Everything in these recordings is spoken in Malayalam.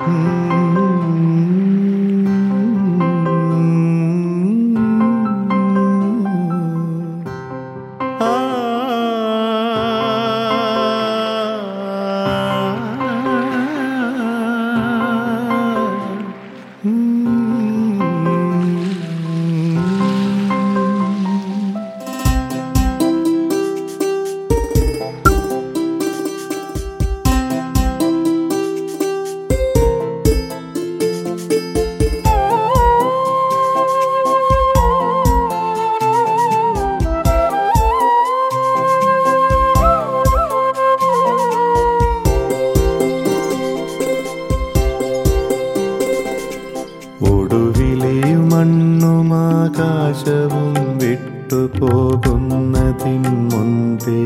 ഒടുവിലെ മണ്ണും ആകാശവും വിട്ടുപോകുന്നതിൻ മുൻപേ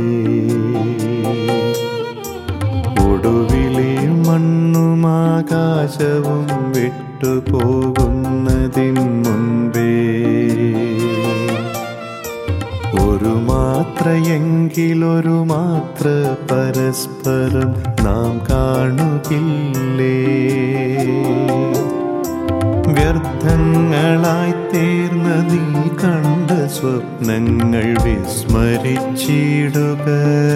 ഒടുവിലെ മണ്ണും ആകാശവും വിട്ടുപോകുന്നതിൻ മുൻപേ ഒരു മാത്രയെങ്കിലൊരു മാത്ര പരസ്പരം നാം കാണുകില്ലേ വ്യർത്ഥങ്ങളായി തീർന്ന നീ കണ്ട സ്വപ്നങ്ങൾ വിസ്മരിച്ചിടുക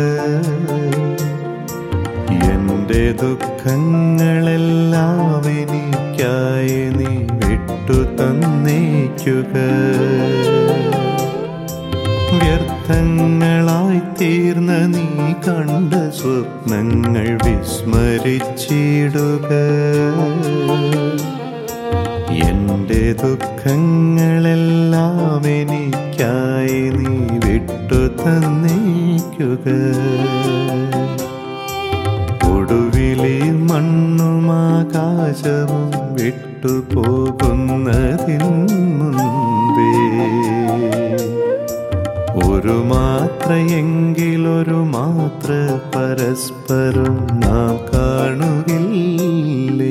എന്റെ ദുഃഖങ്ങളെല്ലാം എനിക്കായി നീ വിട്ടു തന്നേക്കുക വ്യർത്ഥങ്ങളായി തീർന്ന നീ കണ്ട സ്വപ്നങ്ങൾ വിസ്മരിച്ചിടുക എന്റെ ദുഃഖങ്ങളെല്ലാം എനിക്കായി നീ വിട്ടു തന്നേക്കുക ഒടുവിലെ മണ്ണും ആകാശവും വിട്ടുപോകുന്നതിൻ മുൻപേ ഒരു മാത്രയെങ്കിലൊരു മാത്ര പരസ്പരം നാം കാണുകില്ലേ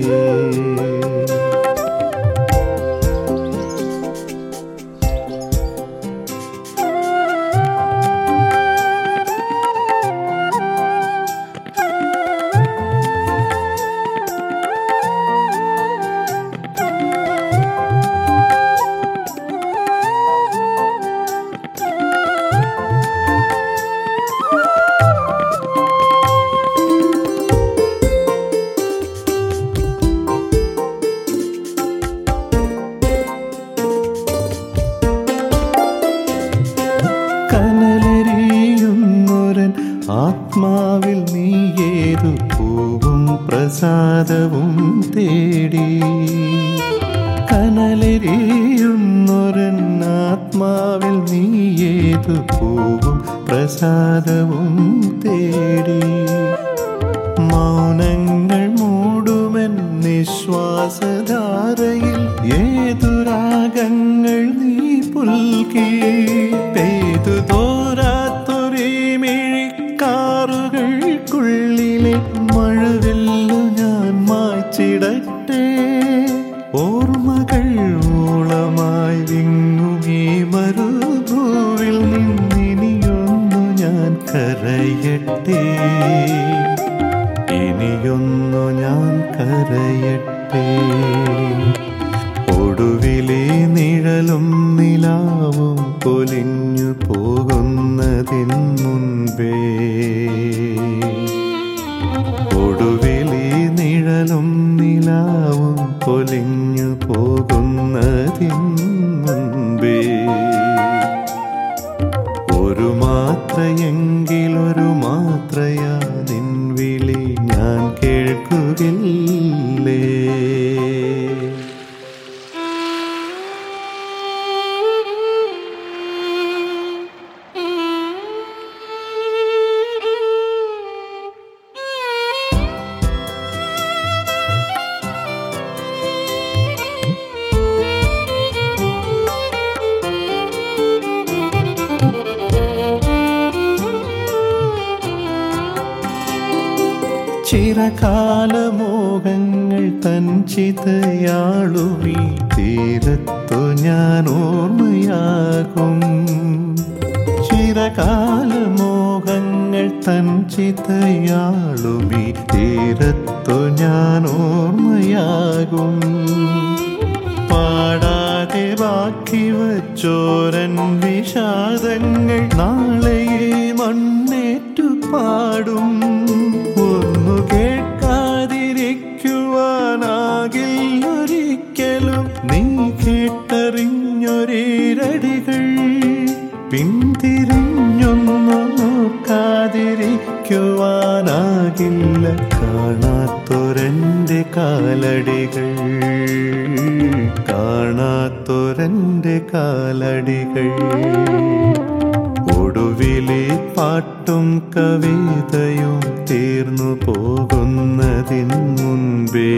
കനലെറിയുന്നൊരൻ ആത്മാവിൽ നീ ഏതു പൂവും പ്രസാദവും തേടി കനലെറിയുന്നൊരൻ ആത്മാവിൽ നീ ഏതു പൂവും പ്രസാദവും തേടി മൗനങ്ങൾ മൂടുമൻ നിശ്വാസധാരയിൽ ഏതു രാഗങ്ങൾ നീ പുൽകി പെയ്തു തോരാത്തൊരേ മിഴിക്കാറുകൾക്കുള്ളിലെ മഴവില്ലു ഞാൻ മായ്ച്ചിടട്ടെ ഓർമ്മകൾ ഓളമായി വിങ്ങുമീ മരുഭൂവിൽ നിന്നിനിയൊന്നു ഞാൻ കരയട്ടെ ഇനിയൊന്നു ഞാൻ കരയട്ടെ ഒടുവിലെ നിഴലും നിലാവും പൊലിഞ്ഞു പോകുന്നതിൻ മുൻപേ ഒടുവിലെ നിഴലും നിലാവും പൊലിഞ്ഞു പോകുന്നതിൻ മുൻപേ ഒരു മാത്രയെങ്കിലൊരു മാത്രയാ നിൻ വിളി ഞാൻ കേൾക്കുകില്ലേ ചിരകാലമോഹങ്ങൾ തൻ ചിതയാളുമീ തീരത്തു ഞാൻ ഓർമ്മയാകും ചിരകാല മോഹങ്ങൾ തൻ ചിതയാളുമീ തീരത്തു ഞാൻ ഓർമ്മയാകും പാടാതെ ബാക്കി വച്ചോരൻ വിഷാദങ്ങൾ നാളെ ഈ മണ്ണേറ്റു പാടും ഒന്നു കേൾക്കാതിരിക്കുവാനാകില്ലൊരിക്കലും നീ കേട്ടറിഞ്ഞൊരീരടികൾ പിന്തിരിഞ്ഞൊന്നു നോക്കാതിരിക്കുവാനാകില്ല കാണാത്തൊരൻ്റെ കാലടികൾ കാണാത്തൊരൻ്റെ കാലടികൾ ഒടുവിലെ പാട്ടും കവിതയും തീർന്നു പോകുന്നതിൻ മുൻപേ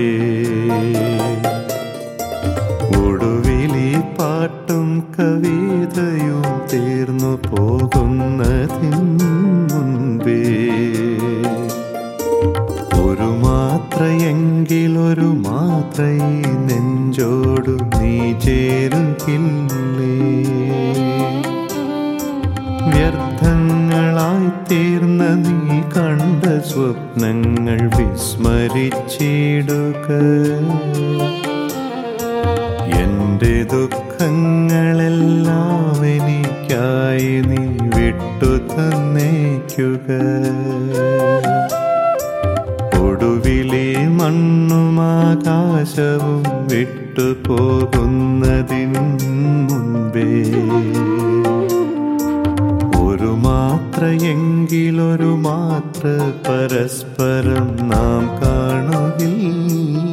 ഒടുവിലെ പാട്ടും കവിതയും തീർന്നു പോകുന്നതിൻ മുൻപേ ഒരു മാത്രയെങ്കിലൊരു മാത്രയി നെഞ്ചോടു നീ ചേരുകില്ലേ വ്യർത്ഥങ്ങളായി തീർന്ന നീ കണ്ട സ്വപ്നങ്ങൾ വിസ്മരിച്ചിടുക എന്റെ ദുഃഖങ്ങളെല്ലാം എനിക്കായി നീ വിട്ടു തന്നേക്കുക ഒടുവിലെ മണ്ണും ആകാശവും വിട്ടു പോകുന്നതിന് മുൻപേ ഒരു മാത്രയെങ്കിലൊരു മാത്ര പരസ്പരം നാം കാണുകില്ല